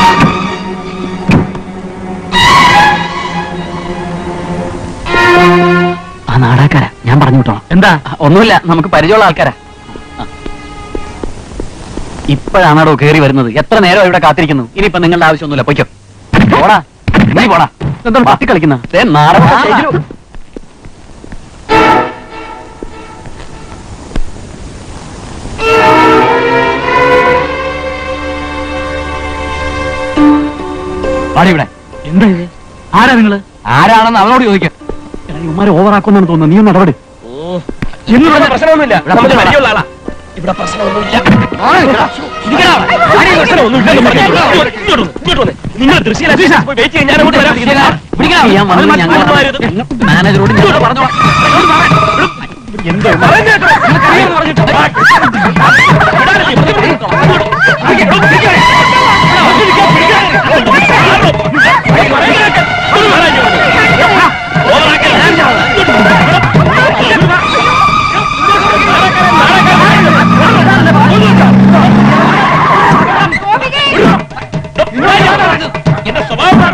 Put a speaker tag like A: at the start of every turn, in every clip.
A: ആ നാടാക്കാരാ ഞാൻ പറഞ്ഞു കേട്ടോ
B: എന്താ
A: ഒന്നുമില്ല നമുക്ക് പരിചയമുള്ള ആൾക്കാരാ ഇപ്പോഴാണോ കേറി വരുന്നത് എത്ര നേരം ഇവിടെ കാത്തിരിക്കുന്നു ഇനിയിപ്പോ നിങ്ങളുടെ ആവശ്യമൊന്നുമില്ല പൊയ്ക്കോ പോടാ നീ പോടാ എന്താ പത്തി കളിക്കുന്ന നാടകം സ്റ്റേജിലും. പാടി ഇവിടെ
B: എന്താ ഇത് ആരാ നിങ്ങള്
A: ആരാണെന്ന് അവനോട് ചോദിക്കാം ഉമ്മാരെ ഓവറാക്കുന്നാണ് തോന്നുന്നു നീ ഒന്ന് ഇടപെട്
B: എന്ന് പറഞ്ഞ പ്രശ്നമൊന്നുമില്ല
A: ഇവിടെ
B: നമുക്ക്
A: പ്രശ്നം
B: പരിചയമുള്ള ആളാ ഇവിടെ പ്രശ്നമൊന്നുമില്ല ഇരിക്കടാ അവിടെ. ആരെയും പ്രശ്നമൊന്നുമില്ലെന്ന് പറഞ്ഞു. ഇങ്ങോട്ട് വന്ന്, ഇങ്ങോട്ട് വന്ന്. നിങ്ങൾ ദൃശ്യം പോയി വെയിറ്റ് ചെയ്യാൻ ഞാൻ അങ്ങോട്ട് വരാം
A: ഞാൻ വന്നത് ഞങ്ങൾ മാനേജറോട് ഞങ്ങൾ പറഞ്ഞോളാം
B: എന്ത് പറയുന്നത് കേട്ടോ? നിനക്കറിയാമെന്ന് പറഞ്ഞിട്ട്. എന്റെ സ്വഭാവം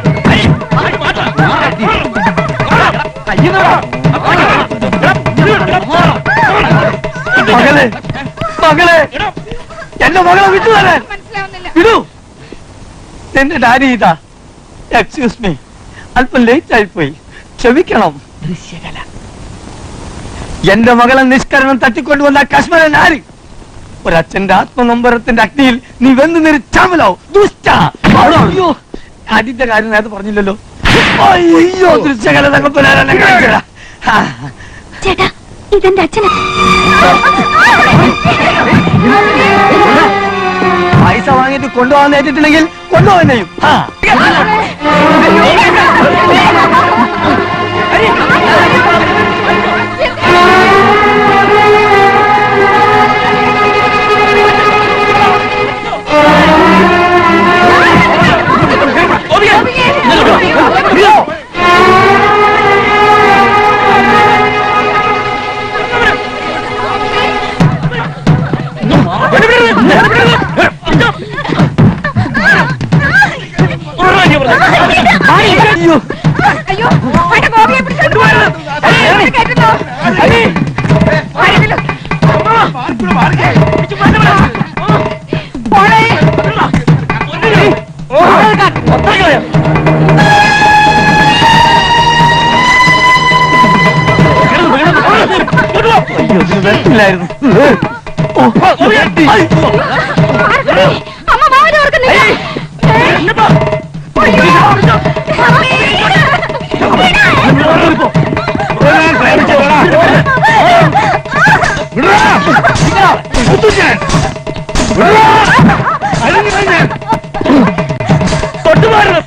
C: മകളെ മകളെ എന്റെ മകളെ വിട്ടു തരാൻ വിടൂ എന്റെ ഡാഡി ഇതാ എക്സ്ക്യൂസ് മീ അല്പം ലേറ്റ് ആയിപ്പോയി ക്ഷമിക്കണം ദൃശ്യകല എന്റെ മകളെ നിഷ്കരണം തട്ടിക്കൊണ്ടുവന്ന കശ്മീരൻ ആര് ഒരച്ഛന്റെ ആത്മനൊമ്പരത്തിന്റെ അഗ്നിയിൽ നീ വെന്ത് നിരിച്ചാമലാവും ദുഷ്ട അയ്യോ ആദ്യത്തെ കാര്യം നേരത്തെ പറഞ്ഞില്ലല്ലോ അയ്യോ ദൃശ്യകല തകപ്പനാരാണ് കാണിച്ചതാ ആ.
D: ചേട്ടാ ഇതെന്റെ അച്ഛനാ
C: പൈസ വാങ്ങിയിട്ട് കൊണ്ടുപോകാൻ ഏറ്റിട്ടുണ്ടെങ്കിൽ കൊണ്ടുപോകുന്നെയും ആ അയ്യോ
D: അയ്യോ എന്റെ ഗോപിയെ പിടിച്ചോണ്ട് പോകരുത്. ഇവിടെ കേട്ടിട്ടോ? ആരെങ്കിലും. പോണേ.
C: അയ്യോ ഇതിന് വരത്തില്ലായിരുന്നു ഓ, വെട്ടി.
D: പാർവതി, അമ്മ മാവനെ ഓർക്കുന്നില്ല
B: തൊട്ടുമാറണം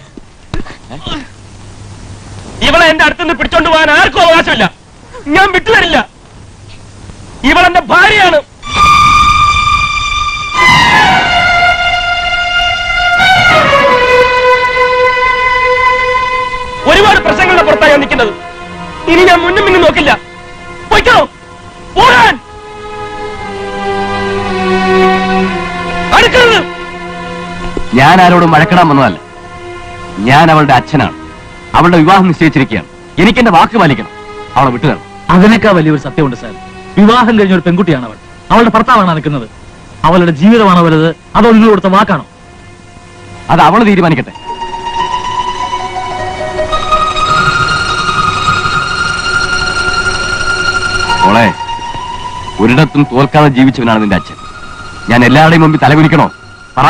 B: ഇവളെ എന്റെ അടുത്തുനിന്ന് പിടിച്ചോണ്ട് പോകാൻ ആർക്കും അവകാശമില്ല ഞാൻ വിട്ടുതരില്ല ഇവളെന്റെ ഭാര്യയാണ് ഒരുപാട് പ്രശ്നങ്ങളുടെ പുറത്താണ് ഞാൻ നിൽക്കുന്നത് ഇനി ഞാൻ മുന്നും മുന്നും നോക്കില്ല പൊയ്ക്കോ പോകാൻ അടുക്കരുത്
A: ഞാൻ ആരോടും വഴക്കിടാൻ വന്നതല്ല ഞാൻ അവളുടെ അച്ഛനാണ് അവളുടെ വിവാഹം നിശ്ചയിച്ചിരിക്കുകയാണ് എനിക്ക് എന്റെ വാക്ക് പാലിക്കണം അവളെ വിട്ടു തരണം
B: അതിനേക്കാൾ വലിയൊരു സത്യമുണ്ട് സാർ വിവാഹം കഴിഞ്ഞ ഒരു പെൺകുട്ടിയാണ് അവൾ അവളുടെ ഭർത്താവാണ് നിൽക്കുന്നത് അവളുടെ ജീവിതമാണോ വലുത് അതോ നിങ്ങൾ കൊടുത്ത വാക്കാണോ
A: അത് അവള് തീരുമാനിക്കട്ടെ മോളെ ഒരിടത്തും തോൽക്കാതെ ജീവിച്ചവനാണ് നിന്റെ അച്ഛൻ ഞാൻ എല്ലാവരുടെയും മുമ്പിൽ തലകുനിക്കണോ പറ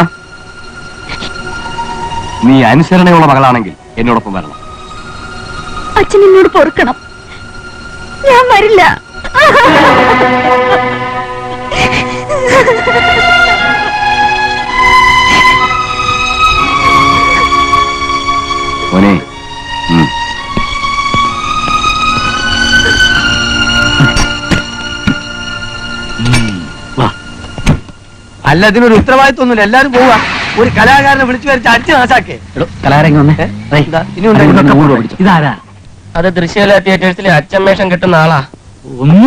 A: നീ അനുസരണയുള്ള മകളാണെങ്കിൽ എന്നോടൊപ്പം വരണം
D: അച്ഛൻ എന്നോട് പൊറുക്കണം ഞാൻ വരില്ല
A: മോനെ ഉം.
C: അല്ല ഇതിനൊരു ഉത്തരവാദിത്വമൊന്നുമില്ല എല്ലാരും പോവാ ഒരു കലാകാരനെ വിളിച്ചു വരച്ച് അടിച്ച് നാശാക്കേ
A: കലാരംഗം വന്നേ
C: ഏ, ഇതാ, ഇനി ഉണ്ട്.
B: ഇതാരാ
E: അത് ദൃശ്യകല തിയേറ്റേഴ്സിലെ അച്ചമ്മേഷം കിട്ടുന്ന ആളാ
B: ഒന്നും